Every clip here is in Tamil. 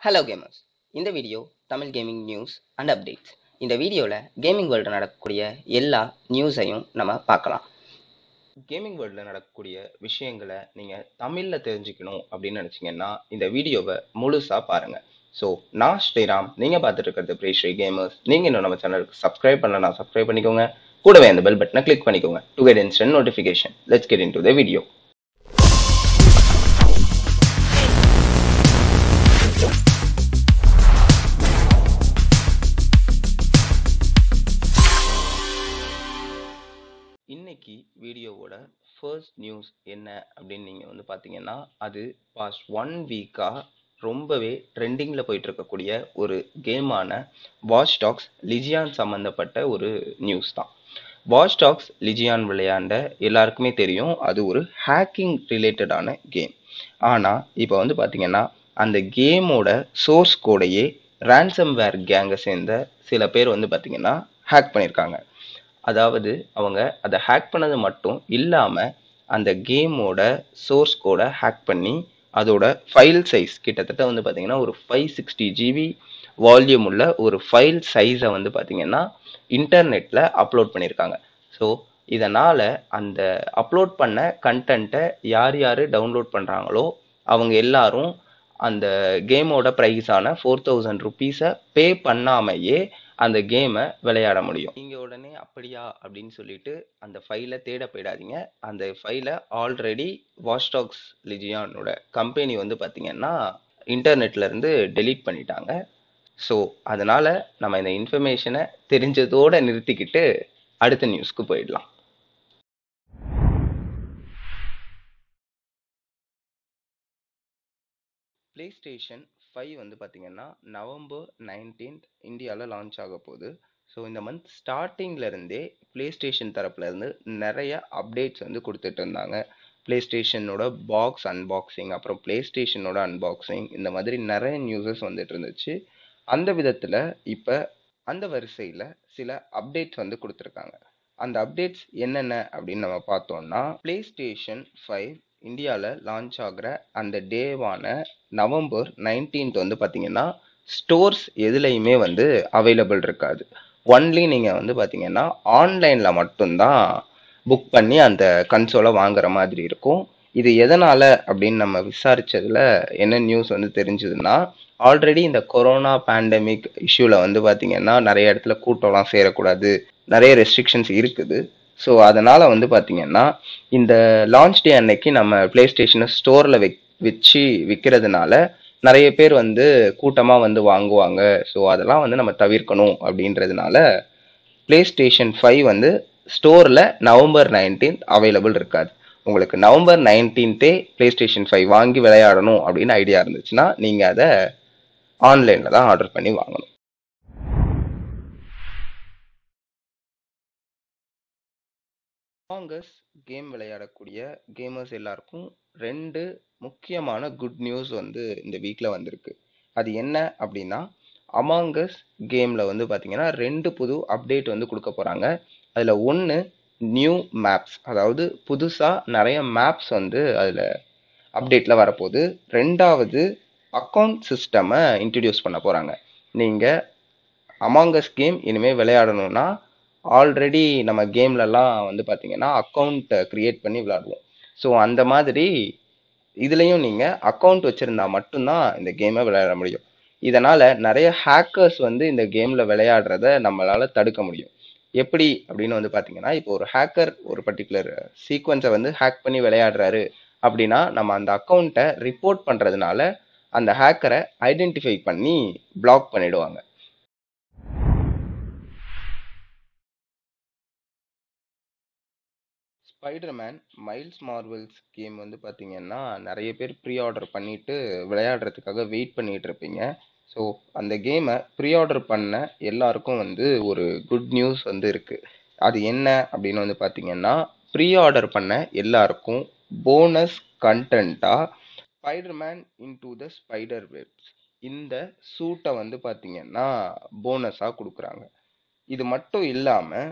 ஹலோ கேமர்ஸ் இந்த video Tamil gaming news and updates இந்த வீடியோவில் கேமிங் வேர்ல்டில் நடக்கக்கூடிய எல்லா நியூஸையும் நம்ம பார்க்கலாம் கேமிங் வேர்ல்டில் நடக்கக்கூடிய விஷயங்களை நீங்கள் தமிழில் தெரிஞ்சுக்கணும் அப்படின்னு நினச்சிங்கன்னா இந்த வீடியோவை முழுசாக பாருங்கள் ஸோ நான் ஸ்ரீராம் நீங்கள் பார்த்துட்டு இருக்கிறது ப்ரீ ஸ்ரீ கேமர்ஸ் நீங்கள் இன்னும் நம்ம சேனலுக்கு சப்ஸ்கிரைப் பண்ணலனா சப்ஸ்கிரைப் பண்ணிக்கோங்க கூடவே அந்த பெல் பட்டனை கிளிக் பண்ணிக்கோங்க to get instant notification let's get in to the video இன்னைக்கு வீடியோவோட ஃபர்ஸ்ட் நியூஸ் என்ன அப்படின்னு நீங்கள் வந்து பார்த்தீங்கன்னா அது பாஸ்ட் ஒன் வீக்காக ரொம்பவே ட்ரெண்டிங்கில் போயிட்டு இருக்கக்கூடிய ஒரு கேமான வாஷ் டாக்ஸ் லிஜியான் சம்மந்தப்பட்ட ஒரு நியூஸ் தான் வாஷ் டாக்ஸ் லிஜியான் விளையாண்ட எல்லாருக்குமே தெரியும் அது ஒரு ஹேக்கிங் ரிலேட்டடான கேம் ஆனால் இப்போ வந்து பார்த்தீங்கன்னா அந்த கேமோட சோர்ஸ் கோடையே ransomware கேங்கை சேர்ந்த சில பேர் வந்து பார்த்தீங்கன்னா ஹேக் பண்ணியிருக்காங்க அதாவது அவங்க அதை ஹேக் பண்ணது மட்டும் இல்லாமல் அந்த கேமோட சோர்ஸ் கோடை ஹேக் பண்ணி அதோட ஃபைல் சைஸ் கிட்டத்தட்ட வந்து பார்த்தீங்கன்னா ஒரு ஃபைவ் சிக்ஸ்டி ஜிபி வால்யூம் உள்ள ஒரு ஃபைல் சைஸை வந்து பார்த்தீங்கன்னா இன்டர்நெட்டில் அப்லோட் பண்ணியிருக்காங்க ஸோ இதனால் அந்த அப்லோட் பண்ண கண்டென்ட்டை யார் யார் டவுன்லோட் பண்ணுறாங்களோ அவங்க எல்லாரும் அந்த கேமோட ப்ரைஸான ஃபோர் தௌசண்ட் ருபீஸை பே பண்ணாமையே அந்த கேமை விளையாட முடியும் நீங்கள் உடனே அப்படியா அப்படின்னு சொல்லிட்டு அந்த ஃபைலை தேட போயிடாதீங்க அந்த ஃபைலை ஆல்ரெடி வாஷ்டாக்ஸ் லிஜியானோட கம்பெனி வந்து பார்த்தீங்கன்னா இன்டர்நெட்ல இருந்து டெலீட் பண்ணிட்டாங்க ஸோ அதனால நம்ம இந்த இன்ஃபர்மேஷனை தெரிஞ்சதோட நிறுத்திக்கிட்டு அடுத்த நியூஸ்க்கு போயிடலாம் ப்ளே ஸ்டேஷன் ஃபைவ் வந்து பார்த்தீங்கன்னா நவம்பர் நைன்டீன்த் இந்தியாவில் லான்ச் ஆக போகுது ஸோ இந்த மந்த் ஸ்டார்டிங்ல இருந்தே ப்ளே ஸ்டேஷன் தரப்புல இருந்து நிறைய அப்டேட்ஸ் வந்து கொடுத்துட்டு இருந்தாங்க ப்ளே ஸ்டேஷனோட பாக்ஸ் அன்பாக்சிங் அப்புறம் ப்ளே ஸ்டேஷனோட அன்பாக்சிங் இந்த மாதிரி நிறைய நியூஸஸ் வந்துட்டு இருந்துச்சு அந்த விதத்தில் இப்போ அந்த வரிசையில் சில அப்டேட்ஸ் வந்து கொடுத்துருக்காங்க அந்த அப்டேட்ஸ் என்னென்ன அப்படின்னு நம்ம பார்த்தோம்னா ப்ளே ஸ்டேஷன் ஃபைவ் இந்தியாவில் லான்ச் ஆகிற அந்த டேவான நவம்பர் நைன்டீன்த் வந்து பார்த்தீங்கன்னா ஸ்டோர்ஸ் எதுலேயுமே வந்து அவைலபிள் இருக்காது ஒன்லி நீங்கள் வந்து பார்த்தீங்கன்னா ஆன்லைனில் மட்டும்தான் புக் பண்ணி அந்த கன்சோலை வாங்குற மாதிரி இருக்கும் இது எதனால் அப்படின்னு நம்ம விசாரிச்சதுல என்ன நியூஸ் வந்து தெரிஞ்சதுன்னா ஆல்ரெடி இந்த கொரோனா பேண்டமிக் இஷ்யூவில் வந்து பார்த்தீங்கன்னா நிறைய இடத்துல கூட்டம்லாம் சேரக்கூடாது நிறைய ரெஸ்ட்ரிக்ஷன்ஸ் இருக்குது ஸோ அதனால் வந்து பார்த்தீங்கன்னா இந்த லான்ச் டே அன்னைக்கு நம்ம ப்ளே ஸ்டேஷனை ஸ்டோரில் வெக் வச்சு விற்கிறதுனால நிறைய பேர் வந்து கூட்டமாக வந்து வாங்குவாங்க ஸோ அதெல்லாம் வந்து நம்ம தவிர்க்கணும் அப்படின்றதுனால ப்ளே ஸ்டேஷன் ஃபைவ் வந்து ஸ்டோரில் நவம்பர் நைன்டீன்த் அவைலபிள் இருக்காது உங்களுக்கு நவம்பர் நைன்டீன்த்தே ப்ளே ஸ்டேஷன் ஃபைவ் வாங்கி விளையாடணும் அப்படின்னு ஐடியா இருந்துச்சுன்னா நீங்கள் அதை ஆன்லைனில் தான் ஆர்டர் பண்ணி வாங்கணும் அமாங்கஸ் கேம் விளையாடக்கூடிய கேமர்ஸ் எல்லாருக்கும் ரெண்டு முக்கியமான குட் நியூஸ் வந்து இந்த வீக்கில் வந்திருக்கு அது என்ன அப்படின்னா அமாங்கஸ் கேமில் வந்து பார்த்தீங்கன்னா ரெண்டு புது அப்டேட் வந்து கொடுக்க போகிறாங்க அதில் ஒன்று நியூ மேப்ஸ் அதாவது புதுசாக நிறைய மேப்ஸ் வந்து அதில் அப்டேட்டில் வரப்போகுது ரெண்டாவது அக்கௌண்ட் சிஸ்டமை இன்ட்ரடியூஸ் பண்ண போகிறாங்க நீங்கள் அமாங்கஸ் கேம் இனிமேல் விளையாடணும்னா ஆல்ரெடி நம்ம கேம்லலாம் வந்து பார்த்தீங்கன்னா அக்கௌண்ட்டை க்ரியேட் பண்ணி விளாடுவோம் ஸோ அந்த மாதிரி இதுலேயும் நீங்கள் அக்கௌண்ட் வச்சுருந்தா மட்டும்தான் இந்த கேமை விளையாட முடியும் இதனால் நிறைய ஹேக்கர்ஸ் வந்து இந்த கேமில் விளையாடுறத நம்மளால் தடுக்க முடியும் எப்படி அப்படின்னு வந்து பார்த்தீங்கன்னா இப்போ ஒரு ஹேக்கர் ஒரு பர்டிகுலர் சீக்வன்ஸை வந்து ஹேக் பண்ணி விளையாடுறாரு அப்படின்னா நம்ம அந்த அக்கௌண்ட்டை ரிப்போர்ட் பண்ணுறதுனால அந்த ஹேக்கரை ஐடென்டிஃபை பண்ணி பிளாக் பண்ணிடுவாங்க ஸ்பைடர்மேன் மைல்ஸ் மார்வல்ஸ் கேம் வந்து பார்த்தீங்கன்னா நிறைய பேர் ப்ரீ ஆர்டர் பண்ணிட்டு விளையாடுறதுக்காக வெயிட் பண்ணிட்டு இருப்பீங்க ஸோ அந்த கேமை ப்ரீ ஆர்டர் பண்ண எல்லாருக்கும் வந்து ஒரு குட் நியூஸ் வந்து இருக்கு அது என்ன அப்படின்னு வந்து பார்த்தீங்கன்னா ப்ரீ ஆர்டர் பண்ண எல்லாருக்கும் போனஸ் கண்டென்ட்டாக Spiderman into the spider webs இந்த சூட்டை வந்து பார்த்தீங்கன்னா போனஸாக கொடுக்குறாங்க இது மட்டும் இல்லாமல்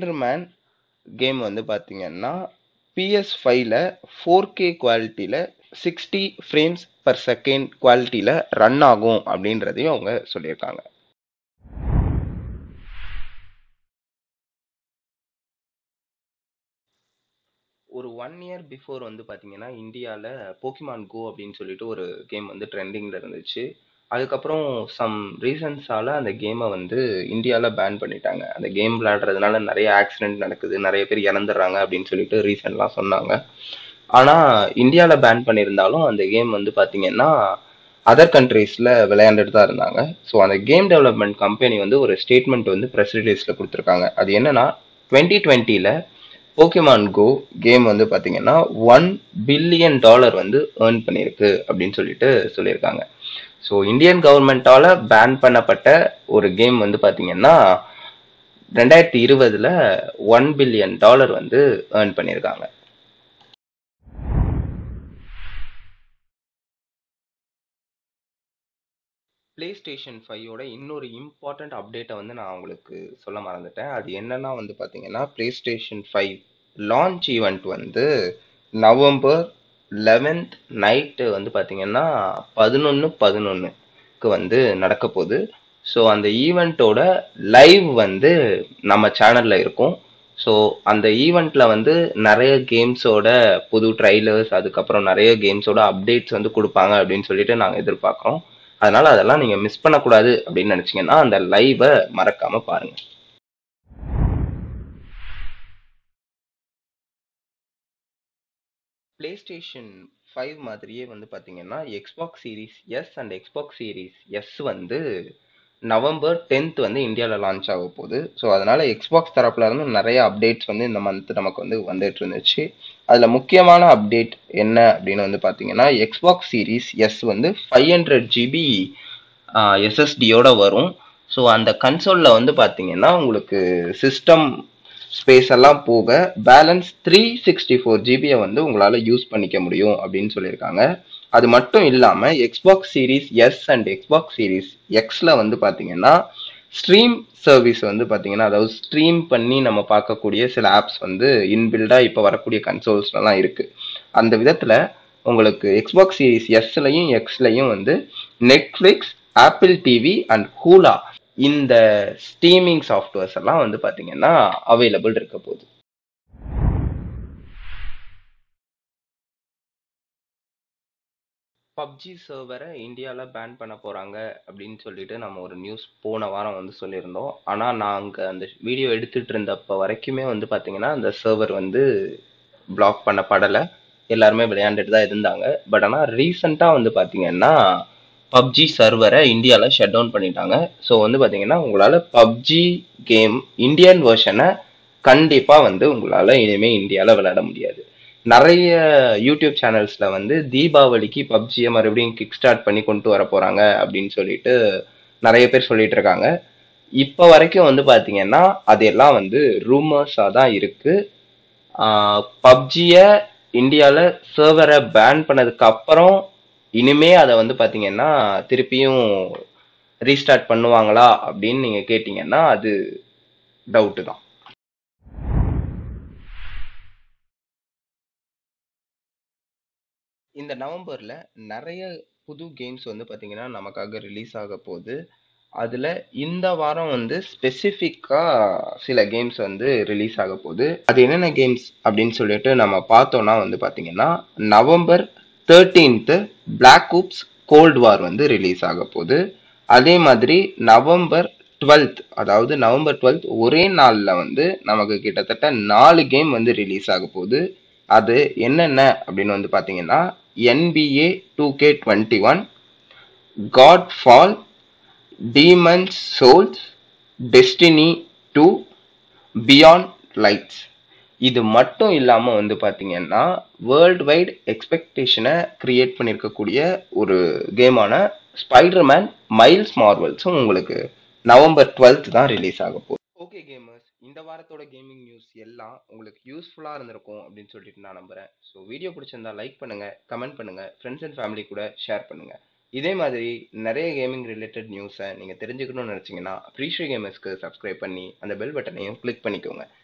ஸ்பைடர்மேன் கேம் வந்து பார்த்தீங்கன்னா பிஎஸ் ஃபைவ்ல ஃபோர் கே குவாலிட்டியில் சிக்ஸ்டி ஃப்ரேம்ஸ் பர் செகண்ட் குவாலிட்டியில் ரன் ஆகும் அப்படின்றதையும் அவங்க சொல்லியிருக்காங்க ஒரு ஒன் இயர் பிஃபோர் வந்து பார்த்தீங்கன்னா இந்தியாவில் போக்கிமான் கோ அப்படின்னு சொல்லிட்டு ஒரு கேம் வந்து ட்ரெண்டிங்கில் இருந்துச்சு அதுக்கப்புறம் சம் ரீசன்ஸால் அந்த கேமை வந்து இந்தியாவில் பேன் பண்ணிட்டாங்க அந்த கேம் விளையாடுறதுனால நிறைய ஆக்சிடென்ட் நடக்குது நிறைய பேர் இறந்துடுறாங்க அப்படின்னு சொல்லிட்டு ரீசன்லாம் சொன்னாங்க ஆனால் இந்தியாவில் பேன் பண்ணியிருந்தாலும் அந்த கேம் வந்து பார்த்தீங்கன்னா அதர் கண்ட்ரீஸில் விளையாண்டுட்டு தான் இருந்தாங்க ஸோ அந்த கேம் டெவலப்மெண்ட் கம்பெனி வந்து ஒரு ஸ்டேட்மெண்ட் வந்து ப்ரெஸ் ரிலீஸில் கொடுத்துருக்காங்க அது என்னன்னா டுவெண்ட்டி டுவெண்ட்டியில் போக்கிமான் கோ கேம் வந்து பார்த்தீங்கன்னா ஒன் பில்லியன் டாலர் வந்து ஏர்ன் பண்ணியிருக்கு அப்படின்னு சொல்லிட்டு சொல்லியிருக்காங்க ஸோ இந்தியன் கவர்மெண்ட்டால் பேன் பண்ணப்பட்ட ஒரு கேம் வந்து பார்த்தீங்கன்னா ரெண்டாயிரத்தி இருபதுல ஒன் பில்லியன் டாலர் வந்து ஏர்ன் பண்ணியிருக்காங்க பிளே ஸ்டேஷன் ஃபைவோட இன்னொரு இம்பார்ட்டண்ட் அப்டேட்டை வந்து நான் உங்களுக்கு சொல்ல மறந்துட்டேன் அது என்னன்னா வந்து பார்த்தீங்கன்னா PlayStation five launch event வந்து நவம்பர் லெவன்த் நைட்டு வந்து பார்த்தீங்கன்னா பதினொன்று பதினொன்றுக்கு வந்து நடக்க போகுது ஸோ அந்த ஈவெண்ட்டோட லைவ் வந்து நம்ம சேனலில் இருக்கும் ஸோ அந்த ஈவெண்ட்டில் வந்து நிறைய கேம்ஸோட புது ட்ரைலர்ஸ் அதுக்கப்புறம் நிறைய கேம்ஸோட அப்டேட்ஸ் வந்து கொடுப்பாங்க அப்படின்னு சொல்லிட்டு நாங்கள் எதிர்பார்க்குறோம் அதனால அதெல்லாம் நீங்கள் மிஸ் பண்ணக்கூடாது அப்படின்னு நினச்சிங்கன்னா அந்த லைவை மறக்காமல் பாருங்கள் பிளே ஸ்டேஷன் ஃபைவ் மாதிரியே வந்து பார்த்தீங்கன்னா Xbox series S and Xbox series S வந்து நவம்பர் டென்த் வந்து இந்தியாவில் லான்ச் ஆக போகுது ஸோ அதனால எக்ஸ்பாக்ஸ் தரப்புல இருந்து நிறைய அப்டேட்ஸ் வந்து இந்த மந்த் நமக்கு வந்து வந்துட்டு இருந்துச்சு அதில் முக்கியமான அப்டேட் என்ன அப்படின்னு வந்து பார்த்தீங்கன்னா எக்ஸ்பாக்ஸ் சீரீஸ் எஸ் வந்து ஃபைவ் ஹண்ட்ரட் ஜிபி எஸ்எஸ்டியோட வரும் ஸோ அந்த கன்சோலில் வந்து பார்த்தீங்கன்னா உங்களுக்கு சிஸ்டம் ஸ்பேஸ் எல்லாம் போக பேலன்ஸ் த்ரீ சிக்ஸ்டி ஃபோர் ஜிபியை வந்து உங்களால் யூஸ் பண்ணிக்க முடியும் அப்படின்னு சொல்லியிருக்காங்க அது மட்டும் இல்லாமல் Xbox series S and Xbox series எக்ஸில் வந்து பார்த்தீங்கன்னா ஸ்ட்ரீம் சர்வீஸ் வந்து பார்த்தீங்கன்னா அதாவது ஸ்ட்ரீம் பண்ணி நம்ம பார்க்கக்கூடிய சில ஆப்ஸ் வந்து இன்பில்டாக இப்போ வரக்கூடிய கன்சோல்ஸ்லாம் இருக்குது அந்த விதத்தில் உங்களுக்கு எக்ஸ்பாக்ஸ் சீரீஸ் எஸ்லையும் எக்ஸ்லையும் வந்து Netflix Apple TV and Hulu இந்த ஸ்ட்ரீமிங் சாஃப்ட்வேர்ஸ் எல்லாம் வந்து பார்த்தீங்கன்னா அவைலபிள் இருக்க போகுது பப்ஜி சர்வரை இந்தியாவில் பேன் பண்ண போகிறாங்க அப்படின்னு சொல்லிட்டு நம்ம ஒரு நியூஸ் போன வாரம் வந்து சொல்லியிருந்தோம் ஆனால் நாங்கள் அந்த வீடியோ எடுத்துகிட்டு இருந்தப்போ வரைக்குமே வந்து பார்த்தீங்கன்னா அந்த சர்வர் வந்து பிளாக் பண்ணப்படலை எல்லாருமே விளையாண்டுட்டு தான் இருந்தாங்க பட் ஆனால் ரீசண்டாக வந்து பார்த்தீங்கன்னா பப்ஜி சர்வரை இந்தியாவில் ஷட் டவுன் பண்ணிட்டாங்க ஸோ வந்து பார்த்தீங்கன்னா உங்களால் பப்ஜி கேம் இந்தியன் வெர்ஷனை கண்டிப்பாக வந்து உங்களால் இனிமேல் இந்தியாவில் விளையாட முடியாது நிறைய யூடியூப் சேனல்ஸில் வந்து தீபாவளிக்கு பப்ஜியை மறுபடியும் கிக் ஸ்டார்ட் பண்ணி கொண்டு வர போகிறாங்க அப்படின்னு சொல்லிட்டு நிறைய பேர் சொல்லிட்டு இருக்காங்க இப்போ வரைக்கும் வந்து பார்த்தீங்கன்னா அதெல்லாம் வந்து ரூமர்ஸாக தான் இருக்குது பப்ஜியை இந்தியாவில் சர்வரை பேன் பண்ணதுக்கு அப்புறம் இனிமே அதை வந்து பார்த்தீங்கன்னா திருப்பியும் ரீஸ்டார்ட் பண்ணுவாங்களா அப்படின்னு நீங்கள் கேட்டிங்கன்னா அது டவுட்டு தான் இந்த நவம்பரில் நிறைய புது கேம்ஸ் வந்து பார்த்தீங்கன்னா நமக்காக ரிலீஸ் ஆக போகுது அதில் இந்த வாரம் வந்து ஸ்பெசிஃபிக்காக சில கேம்ஸ் வந்து ரிலீஸ் ஆக போகுது அது என்னென்ன கேம்ஸ் அப்படின்னு சொல்லிட்டு நம்ம பார்த்தோன்னா வந்து பார்த்தீங்கன்னா November thirteenth black ops cold war வந்து ரிலீஸ் ஆக போகுது அதே மாதிரி நவம்பர் டுவெல்த் அதாவது நவம்பர் டுவெல்த் ஒரே நாளில் வந்து நமக்கு கிட்டத்தட்ட நாலு கேம் வந்து ரிலீஸ் ஆக போகுது அது என்னென்ன அப்படின்னு வந்து பார்த்தீங்கன்னா NBA two K twenty one Godfall Demon's Souls Destiny two Beyond Light இது மட்டும் இல்லாமல் வந்து பார்த்தீங்கன்னா வேர்ல்டு வைட் எக்ஸ்பெக்டேஷனை கிரியேட் பண்ணியிருக்கக்கூடிய ஒரு கேமான ஸ்பைடர்மேன் மைல்ஸ் மார்வல்ஸும் உங்களுக்கு நவம்பர் டுவெல்த் தான் ரிலீஸ் ஆக போகுது ஓகே கேமர்ஸ் இந்த வாரத்தோட கேமிங் நியூஸ் எல்லாம் உங்களுக்கு யூஸ்ஃபுல்லாக இருந்திருக்கும் அப்படின்னு சொல்லிட்டு நான் நம்புறேன் ஸோ வீடியோ பிடிச்சிருந்தா லைக் பண்ணுங்க கமெண்ட் பண்ணுங்க ஃப்ரெண்ட்ஸ் அண்ட் ஃபேமிலி கூட ஷேர் பண்ணுங்க இதே மாதிரி நிறைய கேமிங் ரிலேட்டட் நியூஸை நீங்கள் தெரிஞ்சுக்கணும்னு நினச்சிங்கன்னா ப்ரீஸ்ரீ கேமர்ஸ்க்கு சப்ஸ்கிரைப் பண்ணி அந்த பெல் பட்டனையும் கிளிக் பண்ணிக்கோங்க